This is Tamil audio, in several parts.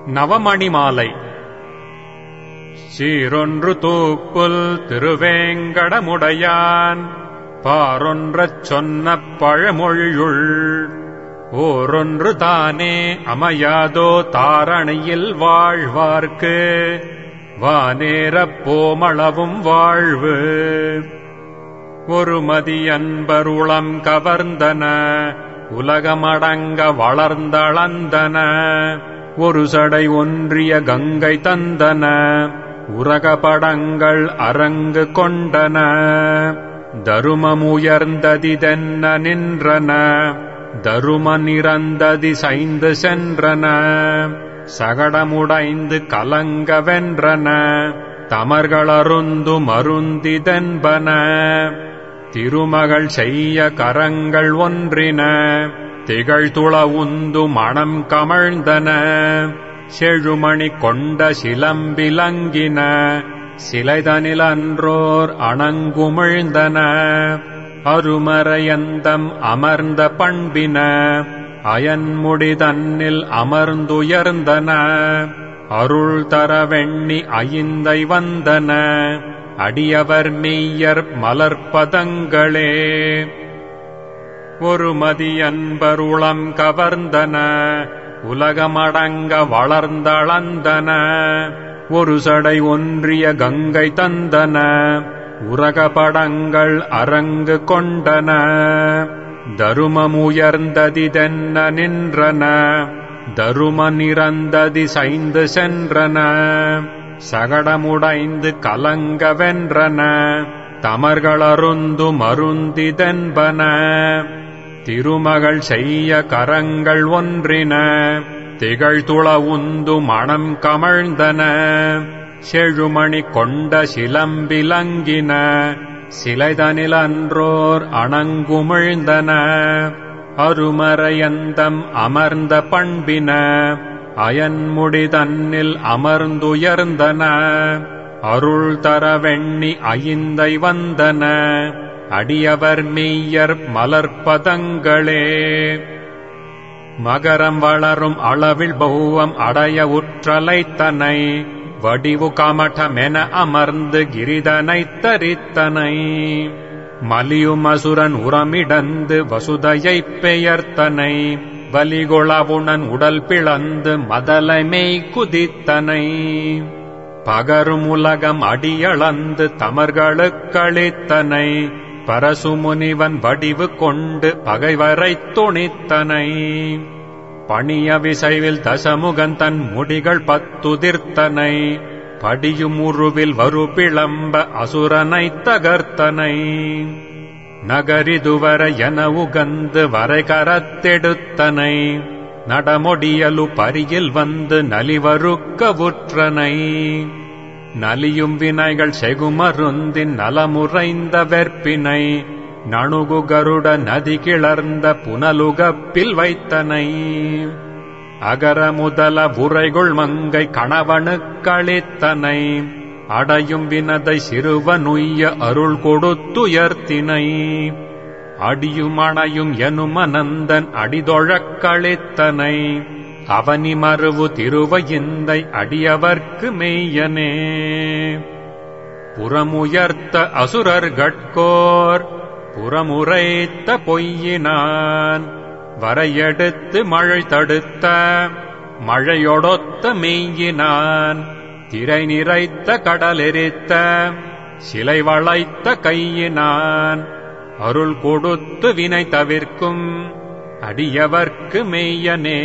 நவமணி மாலை சீரொன்று தூப்புல் திருவேங்கடமுடையான் பாரொன்றச் சொன்ன பழமொழியுள் ஓரொன்று தானே அமையாதோ தாரணையில் வாழ்வார்க்கு வானேரப் போமளவும் வாழ்வு ஒரு மதி அன்பருளம் கவர்ந்தன உலகமடங்க வளர்ந்தளந்தன ஒரு சடை ஒன்றிய கங்கை தந்தன உரகபடங்கள் அரங்கு கொண்டன தருமமுயர்ந்ததிதென்ன நின்றன தரும நிறந்ததி சைந்து சென்றன சகடமுடைந்து கலங்க வென்றன தமர்களருந்து மருந்திதென்பன திருமகள் செய்ய கரங்கள் ஒன்றின திகழ்துள உந்து மணம் கமழ்ந்தன செழுமணி கொண்ட சிலம்பிலங்கின சிலைதனில் அன்றோர் அணங்குமிழ்ந்தன அருமறையந்தம் அமர்ந்த பண்பின அயன்முடி தன்னில் அமர்ந்துயர்ந்தன அருள் தர வெண்ணி ஐந்தை வந்தன அடியவர் மெய்யர் மலர்பதங்களே ஒரு மதி அன்பருளம் கவர்ந்தன உலகமடங்க வளர்ந்தளந்தன ஒரு சடை ஒன்றிய கங்கை தந்தன உரகபடங்கள் அரங்கு கொண்டன தருமமுயர்ந்ததிதென்ன நின்றன தரும நிறந்ததி சைந்து சென்றன சகடமுடைந்து கலங்க வென்றன தமர்களருந்து மருந்திதென்பன திருமகள் செய்ய கரங்கள் ஒன்றின திகழ்துள உந்து மணம் கமழ்ந்தன செழுமணி கொண்ட சிலம்பிலங்கின சிலைதனில் அன்றோர் அணங்குமிழ்ந்தன அருமறையந்தம் அமர்ந்த பண்பின அயன்முடி தன்னில் அமர்ந்துயர்ந்தன அருள் தர வெண்ணி ஐந்தை வந்தன அடியவர் மெய்யர் மலர்பதங்களே மகரம் வளரும் அளவில் பௌவம் அடைய உற்றலைத்தனை வடிவு கமட்டமென அமர்ந்து கிரிதனைத் தரித்தனை மலியும் அசுரன் உரமிடந்து வசுதையைப் பெயர்த்தனை வலிகொளவுணன் உடல் பிளந்து மதலைமை குதித்தனை பகரும் உலகம் அடியளந்து தமர்களுக்களித்தனை பரசுமுனிவன் வடிவு கொண்டு பகைவரைத் துணித்தனை பணிய விசைவில் தசமுகன் தன் முடிகள் பத்துதிர்த்தனை படியும் உருவில் வரு பிளம்ப அசுரனைத் தகர்த்தனை நகரிதுவர என உகந்து வரை கரத்தெடுத்தனை நடமொடியலு பரியில் வந்து நலிவருக்கவுற்றனை நலியும் வினைகள் செகுமருந்தின் நலமுறைந்த வெற்பினை நணுகு கருட நதி கிளர்ந்த புனலுகப்பில் வைத்தனை அகர முதல உரைகுள் மங்கை கணவனுக்களித்தனை அடையும் வினதை சிறுவனுய்ய அருள் கொடுத்துயர்த்தினை அடியும் அணையும் எனும் அனந்தன் அடிதொழக்களித்தனை அவனி மறுவு திருவையிந்தை அடியவர்க்கு மெய்யனே புறமுயர்த்த அசுரர்கட்கோர் புறமுரைத்த பொய்யினான் வரையெடுத்து மழை தடுத்த மழையொடொத்த மெய்யினான் திரை நிறைத்த கடலெரித்த சிலை வளைத்த கையினான் அருள் கொடுத்து வினை தவிர்க்கும் அடியவர்க்கு மெய்யனே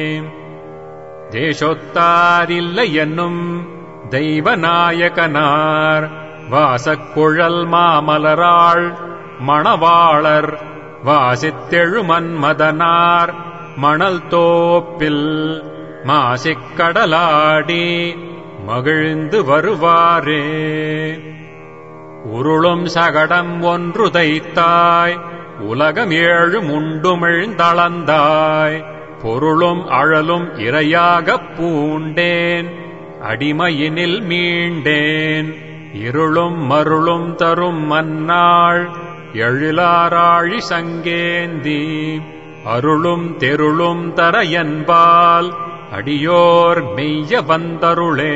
தேசொத்தாரில்லை என்னும் தெய்வநாயகனார் வாசக்குழல் மாமலராள் மணவாளர் வாசித்தெழுமன்மதனார் மணல் தோப்பில் மாசிக்கடலாடி மகிழ்ந்து வருவாரே உருளும் சகடம் ஒன்று தைத்தாய் உலகம் ஏழு முண்டுமிழ்ந்தளந்தாய் பொருளும் அழலும் இரையாகப் பூண்டேன் அடிமையினில் மீண்டேன் இருளும் மருளும் தரும் மன்னாள் எழிலாராழி சங்கேந்தி அருளும் தெருளும் தர என்பால் அடியோர் மெய்ய வந்தருளே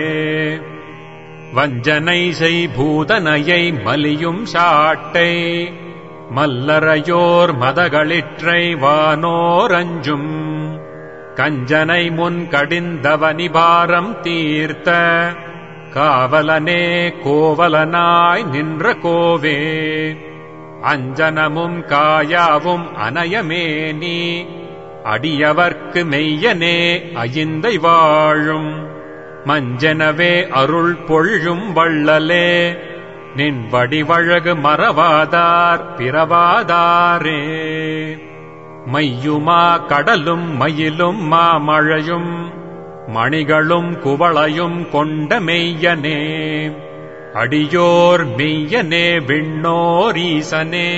வஞ்சனை செய் பூதனையை மலியும் சாட்டை மல்லரையோர் மதகளிற்றை வானோர் அஞ்சும் கஞ்சனை முன் கடிந்தவனிபாரம் தீர்த்த காவலனே கோவலனாய் நின்ற கோவே அஞ்சனமும் காயாவும் அனயமேனி அடியவர்க்கு மெய்யனே அயிந்தை வாழும் மஞ்சனவே அருள் பொழியும் வள்ளலே நின் வடிவழகு மறவாதார் பிறவாதாரே மையுமா கடலும் மயிலும் மாமழையும் மணிகளும் குவளையும் கொண்ட மெய்யனே அடியோர் மெய்யனே விண்ணோர் ஈசனே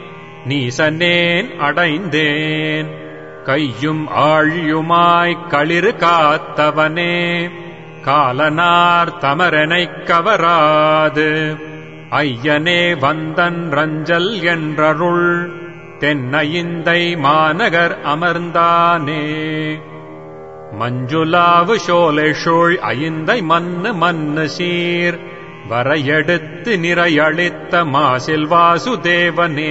நீசனேன் அடைந்தேன் கையும் ஆழியுமாய் களிறு காத்தவனே காலனார் தமரனைக் கவராது ஐயனே வந்தன் ரஞ்சல் என்றருள் தென்னையிந்தை மாநகர் அமர்ந்தானே மஞ்சுளாவு சோலைஷோள் ஐந்தை மன்னு மன்னு சீர் வரையெடுத்து நிறையளித்த மாசில் வாசுதேவனே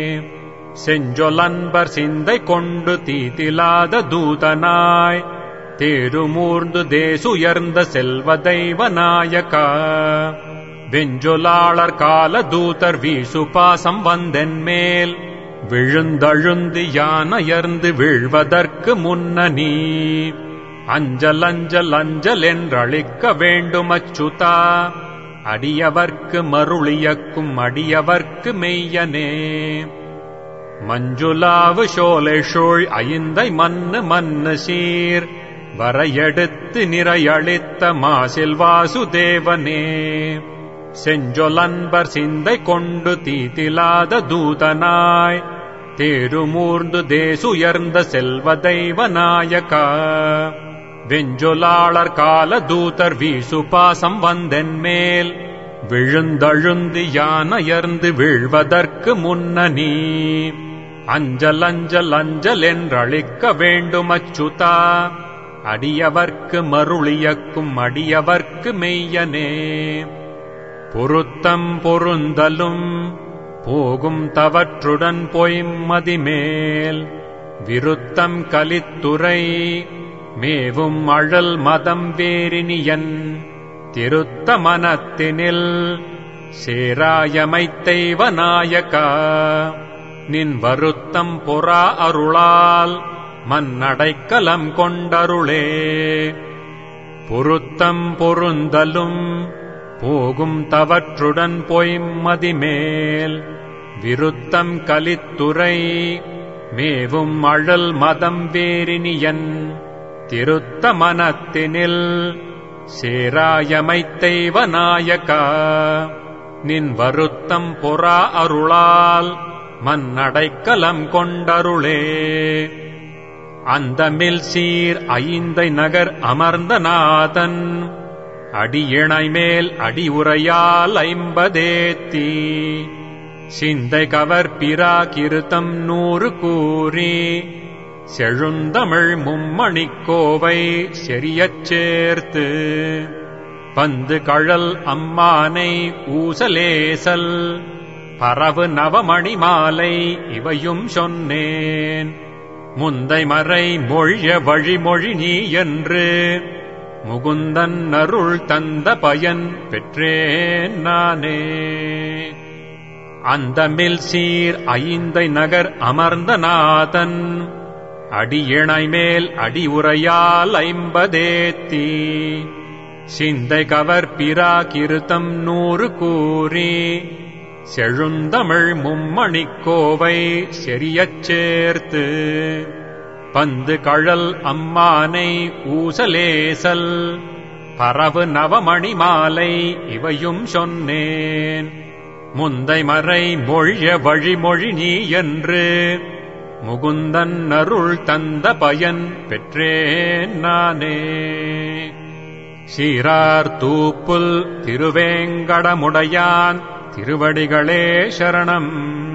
செஞ்சொலன்பர் சிந்தை கொண்டு தீதிலாத தூதனாய் தேருமூர்ந்து தேசுயர்ந்த செல்வ தெய்வ நாயகா வெஞ்சொலாளர் கால தூதர் வீசு பாசம் வந்தென் மேல் விழுந்தழுந்து யானையர்ந்து வீழ்வதற்கு முன்ன நீ அஞ்சல் அஞ்சல் அஞ்சல் என்றழிக்க வேண்டும் அச்சுதா அடியவர்க்கு மருளியக்கும் அடியவர்க்கு மெய்யனே மஞ்சுளாவு சோலைஷோள் ஐந்தை மன்னு மன்னு சீர் வரையெடுத்து நிறையளித்த மாசில் வாசுதேவனே செஞ்சொலன்பர் சிந்தை கொண்டு தீதிலாத தூதனாய் தேருமூர்ந்து தேசுயர்ந்த செல்வ தெய்வ நாயகா வெஞ்சொலாளர் கால தூதர் வீசு பாசம் வந்தென் மேல் விழுந்தழுந்து யானையர்ந்து வீழ்வதற்கு முன்ன நீ அஞ்சல் அஞ்சல் அஞ்சல் என்றழிக்க வேண்டும் அச்சுதா அடியவர்க்கு மருளியக்கும் அடியவர்க்கு மெய்யனே பொருத்தம் பொருந்தலும் போகும் தவற்றுடன் பொய்மதிமேல் விருத்தம் கலித்துறை மேவும் அழல் மதம் வேரினியன் திருத்த மனத்தினில் சேராயமைத்தைவ நாயகா நின் வருத்தம் பொறா அருளால் மன்னடைக்கலம் கொண்டருளே பொருத்தம் பொருந்தலும் போகும் தவற்றுடன் பொய்மதிமேல் விருத்தம் கலித்துறை மேவும் அழல் மதம் வேரினியன் திருத்த மனத்தினில் சேராயமைத்தைவ நாயகா நின் வருத்தம் பொறா அருளால் மன்னடைக்கலம் கொண்டருளே அந்தமில் சீர் ஐந்தை நகர் அமர்ந்த நாதன் அடியிணை மேல் அடி உரையால் ஐம்பதேத்தி சிந்தை கவர் பிரா கிருத்தம் நூறு கூறி செழுந்தமிழ் மும்மணிக்கோவை செறியச் சேர்த்து பந்து கழல் அம்மானை ஊசலேசல் பரவு நவமணி மாலை இவையும் சொன்னேன் முந்தை மறை மொழிய வழிமொழி நீ என்று முகுந்தன் அருள் தந்த பயன் பெற்றேன் நானே அந்தமில் சீர் ஐந்தை நகர் அமர்ந்த நாதன் அடியிணை மேல் அடி உரையால் ஐம்பதேத்தி சிந்தை கவர் பிரா கிருத்தம் நூறு கூறி செழுந்தமிழ் மும்மணிக்கோவை செறியச் சேர்த்து பந்து கழல் அம்மானை ஊசலேசல் பரவு நவமணி மாலை இவையும் சொன்னேன் முந்தை மறை மொழிய வழிமொழி நீ என்று முகுந்தன் அருள் தந்த பயன் பெற்றேன் நானே சீரார் தூப்புல் திருவேங்கடமுடையான் திருவடிகளே சரணம்